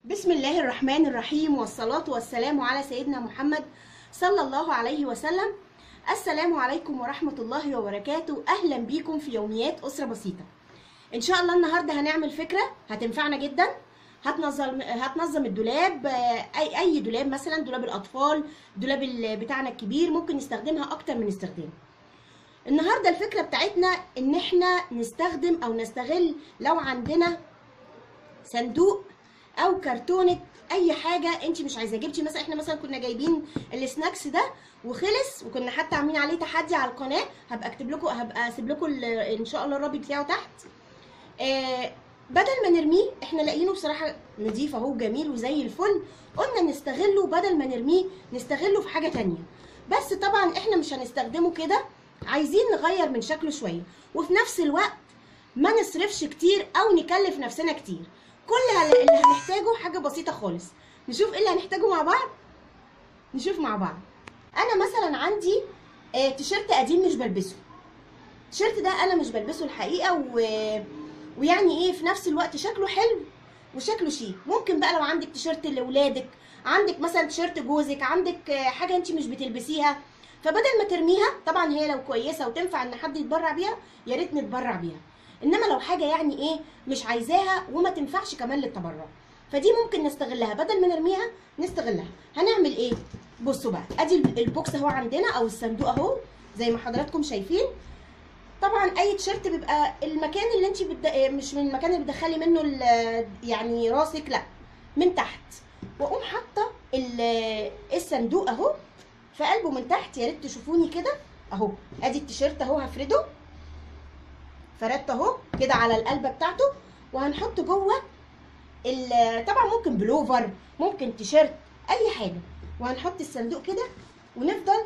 بسم الله الرحمن الرحيم والصلاة والسلام على سيدنا محمد صلى الله عليه وسلم السلام عليكم ورحمة الله وبركاته أهلا بيكم في يوميات أسرة بسيطة إن شاء الله النهاردة هنعمل فكرة هتنفعنا جدا هتنظم هتنظم الدولاب آه، اي اي دولاب مثلا دولاب الاطفال دولاب ال- بتاعنا الكبير ممكن نستخدمها اكتر من استخدام النهارده الفكره بتاعتنا ان احنا نستخدم او نستغل لو عندنا صندوق او كرتونه اي حاجه انت مش عايزه جبتي مثلا احنا مثلا كنا جايبين السناكس ده وخلص وكنا حتى عاملين عليه تحدي على القناه هبقى اكتب لكم هبقى اسيب لكم ال- ان شاء الله الرابط بتاعه تحت آه بدل ما نرميه احنا لاقيينه بصراحه نضيف اهو جميل وزي الفل قلنا نستغله بدل ما نرميه نستغله في حاجه تانية بس طبعا احنا مش هنستخدمه كده عايزين نغير من شكله شويه وفي نفس الوقت ما نصرفش كتير او نكلف نفسنا كتير كل اللي هنحتاجه حاجه بسيطه خالص نشوف ايه اللي هنحتاجه مع بعض نشوف مع بعض انا مثلا عندي آه تيشيرت قديم مش بلبسه التيشيرت ده انا مش بلبسه الحقيقه و... ويعني ايه في نفس الوقت شكله حلو وشكله شيك ممكن بقى لو عندك تيشيرت لاولادك عندك مثلا تيشيرت جوزك عندك آه، حاجه انت مش بتلبسيها فبدل ما ترميها طبعا هي لو كويسه وتنفع ان حد يتبرع بيها يا ريت نتبرع بيها انما لو حاجه يعني ايه مش عايزاها وما تنفعش كمان للتبرع فدي ممكن نستغلها بدل ما نرميها نستغلها هنعمل ايه بصوا بقى ادي البوكس اهو عندنا او الصندوق اهو زي ما حضراتكم شايفين طبعا اي تيشيرت بيبقى المكان اللي انت بد... مش من المكان اللي بتدخلي منه ال- يعني راسك لا من تحت واقوم حاطه ال- الصندوق اهو في قلبه من تحت يا ريت تشوفوني كده اهو ادي التيشيرت اهو هفرده فردته اهو كده على القلبه بتاعته وهنحط جوه ال- طبعا ممكن بلوفر ممكن تيشيرت اي حاجه وهنحط الصندوق كده ونفضل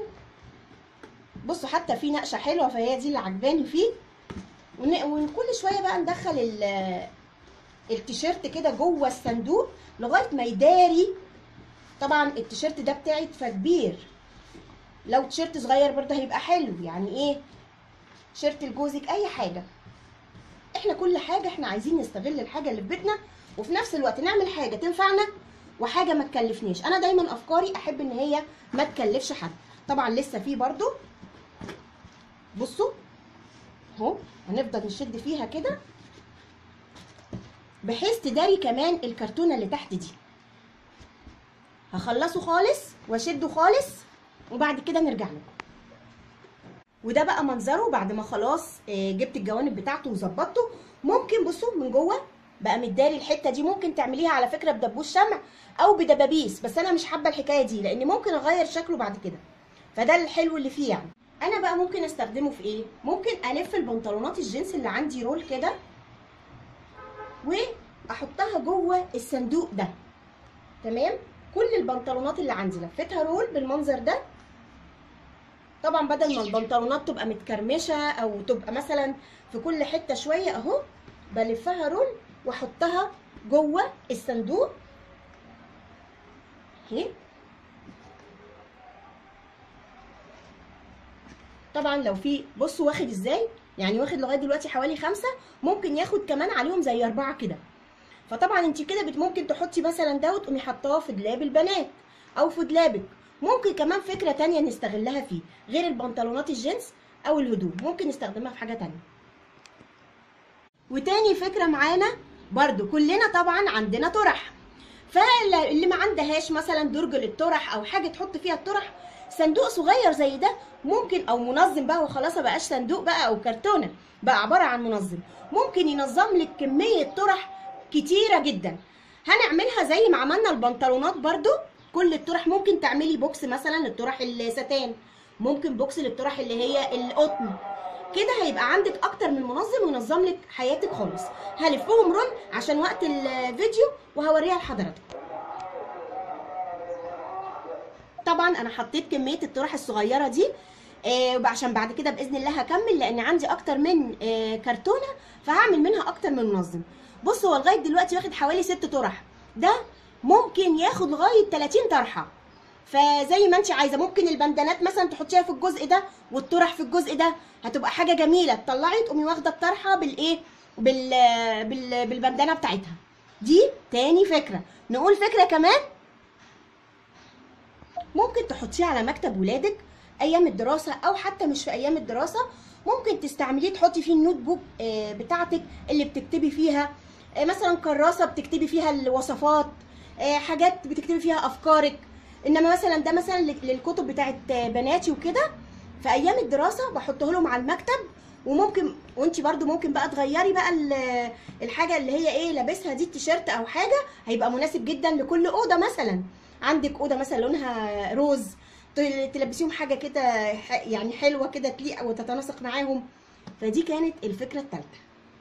بصوا حتى في نقشه حلوه فهي دي اللي عجباني فيه ون- وكل شويه بقى ندخل ال- التيشيرت كده جوه الصندوق لغايه ما يداري طبعا التيشيرت ده بتاعي فكبير لو تيشيرت صغير برضه هيبقى حلو يعني ايه تيشيرت لجوزك اي حاجه احنا كل حاجه احنا عايزين نستغل الحاجه اللي في بيتنا وفي نفس الوقت نعمل حاجه تنفعنا وحاجه ما تكلفنيش انا دايما افكاري احب ان هي ما تكلفش حد طبعا لسه في برضو بصوا اهو هنفضل نشد فيها كده بحيث تداري كمان الكرتونه اللي تحت دي هخلصه خالص واشده خالص وبعد كده نرجع لكم وده بقى منظره بعد ما خلاص آه، جبت الجوانب بتاعته وظبطته ممكن بصوا من جوه بقى مداري الحته دي ممكن تعمليها على فكره بدبوس شمع او بدبابيس بس انا مش حابه الحكايه دي لان ممكن اغير شكله بعد كده فده الحلو اللي فيه يعني انا بقى ممكن استخدمه في ايه ممكن الف البنطلونات الجينز اللي عندي رول كده واحطها جوه الصندوق ده تمام كل البنطلونات اللي عندي لفتها رول بالمنظر ده طبعا بدل ما البنطلونات تبقى متكرمشه او تبقى مثلا في كل حته شويه اهو بلفها رول واحطها جوه الصندوق اهي طبعا لو في بصوا واخد ازاي يعني واخد لغايه دلوقتي حوالي خمسة ممكن ياخد كمان عليهم زي اربعة كده فطبعا انت كده بت- ممكن تحطي مثلا ده وتقومي حطاه في دولاب البنات او في دولابك ممكن كمان فكره تانية نستغلها فيه غير البنطلونات الجينز او الهدوم ممكن نستخدمها في حاجه تانية وتاني فكره معانا برضو كلنا طبعا عندنا طرح فاللي ما عندهاش مثلا درج للطرح او حاجه تحط فيها الطرح صندوق صغير زي ده ممكن او منظم بقى وخلاص ما بقاش صندوق بقى او كرتونه بقى عباره عن منظم ممكن ينظم لك كميه طرح كتيره جدا هنعملها زي ما عملنا البنطلونات برضو كل الطرح ممكن تعملي بوكس مثلا للطرح الستان ممكن بوكس للطرح اللي هي القطن كده هيبقى عندك اكتر من منظم وينظم لك حياتك خالص هلفهم رول عشان وقت الفيديو وهوريها لحضراتكم طبعا انا حطيت كميه الطرح الصغيره دي آه عشان بعد كده باذن الله هكمل لان عندي اكتر من آه كرتونه فهعمل منها اكتر من منظم بص هو لغايه دلوقتي واخد حوالي ست طرح ده ممكن ياخد لغايه 30 طرحه فزي ما انت عايزه ممكن البندانات مثلا تحطيها في الجزء ده والطرح في الجزء ده هتبقى حاجه جميله تطلعي تقومي واخده الطرحه بالايه بال... بال... بالبندانه بتاعتها دي تاني فكره نقول فكره كمان ممكن تحطيه على مكتب ولادك ايام الدراسه او حتى مش في ايام الدراسه ممكن تستعمليه تحطي فيه النوت بوك آه، بتاعتك اللي بتكتبي فيها آه، مثلا كراسه بتكتبي فيها الوصفات آه، حاجات بتكتبي فيها افكارك انما مثلا ده مثلا لل- للكتب بتاعت آه، بناتي وكده في ايام الدراسه بحطه لهم على المكتب وممكن وانت برضو ممكن بقى تغيري بقى ال- الحاجه اللي هي ايه لابسها دي التيشيرت او حاجه هيبقى مناسب جدا لكل اوضه مثلا عندك اوضه مثلا لونها روز تل- تلبسيهم حاجه كده ح- يعني حلوه كده تليق وتتناسق معاهم فدي كانت الفكره الثالثه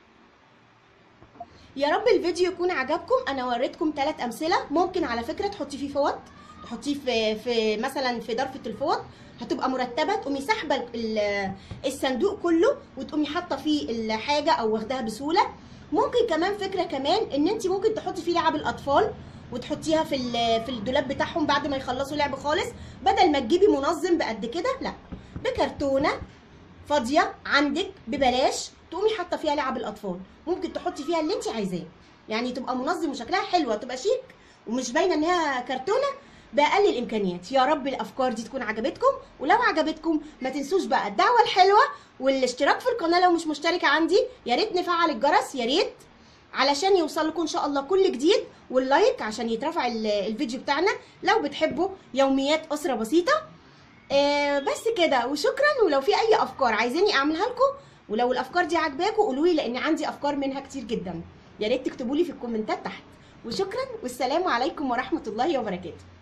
يا رب الفيديو يكون عجبكم انا وريتكم ثلاث امثله ممكن على فكره تحطي فيه فوط تحطيه في في مثلا في ضرفه الفوط هتبقى مرتبه تقومي سحبه ال- الصندوق كله وتقومي حاطه فيه الحاجه او واخداها بسهوله ممكن كمان فكره كمان ان انت ممكن تحطي فيه لعب الاطفال وتحطيها في ال- في الدولاب بتاعهم بعد ما يخلصوا لعب خالص بدل ما تجيبي منظم بقد كده لا بكرتونه فاضيه عندك ببلاش تقومي حاطه فيها لعب الاطفال ممكن تحطي فيها اللي انت عايزاه يعني تبقى منظم وشكلها حلوه تبقى شيك ومش باينه انها كرتونه باقل الامكانيات يا رب الافكار دي تكون عجبتكم ولو عجبتكم ما تنسوش بقى الدعوه الحلوه والاشتراك في القناه لو مش مشتركه عندي يا ريت نفعل الجرس يا ريت علشان يوصل لكم ان شاء الله كل جديد واللايك عشان يترفع ال- الفيديو بتاعنا لو بتحبوا يوميات اسره بسيطه آه بس كده وشكرا ولو في اي افكار عايزيني اعملها لكم ولو الافكار دي عجباكم قولوا لي لان عندي افكار منها كتير جدا يا ريت تكتبوا لي في الكومنتات تحت وشكرا والسلام عليكم ورحمه الله وبركاته